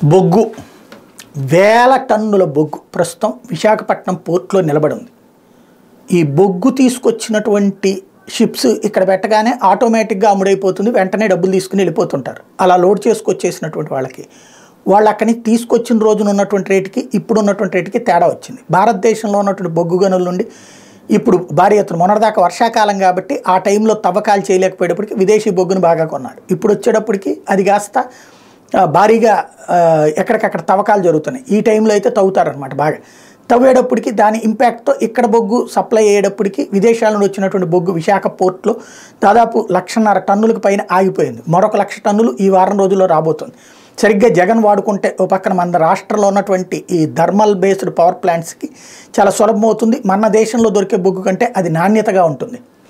బొగ్గు వేల టన్నుల బొగ్గు ప్రస్తుతం విశాఖపట్నం పోర్ట్లో నిలబడి ఉంది ఈ బొగ్గు తీసుకొచ్చినటువంటి షిప్స్ ఇక్కడ పెట్టగానే ఆటోమేటిక్గా అమ్ముడైపోతుంది వెంటనే డబ్బులు తీసుకుని వెళ్ళిపోతుంటారు అలా లోడ్ చేసుకొచ్చేసినటువంటి వాళ్ళకి వాళ్ళు అక్కడి నుంచి తీసుకొచ్చిన రోజున ఉన్నటువంటి రేటుకి ఇప్పుడు ఉన్నటువంటి రేటుకి తేడా వచ్చింది భారతదేశంలో ఉన్నటువంటి బొగ్గు గనుల నుండి ఇప్పుడు భారీ ఎత్తున మొన్నటిదాకా వర్షాకాలం కాబట్టి ఆ టైంలో తవ్వకాలు చేయలేకపోయేటప్పటికి విదేశీ బొగ్గును బాగా కొన్నాడు ఇప్పుడు వచ్చేటప్పటికి అది కాస్త ఆ, భారీగా ఆ, ఎక్కడికక్కడ తవ్వకాలు జరుగుతున్నాయి ఈ టైంలో అయితే తవ్వుతారనమాట బాగా తవ్వేటప్పటికి దాని ఇంపాక్ట్తో ఇక్కడ బొగ్గు సప్లై అయ్యేటప్పటికి విదేశాల నుండి వచ్చినటువంటి బొగ్గు విశాఖ పోర్ట్లో దాదాపు లక్షన్నర టన్నులకు పైన ఆగిపోయింది మరొక లక్ష టన్నులు ఈ వారం రోజుల్లో రాబోతుంది సరిగ్గా జగన్ వాడుకుంటే ఓ పక్కన మన రాష్ట్రంలో ఉన్నటువంటి ఈ థర్మల్ బేస్డ్ పవర్ ప్లాంట్స్కి చాలా సులభమవుతుంది మన దేశంలో దొరికే బొగ్గు కంటే అది నాణ్యతగా ఉంటుంది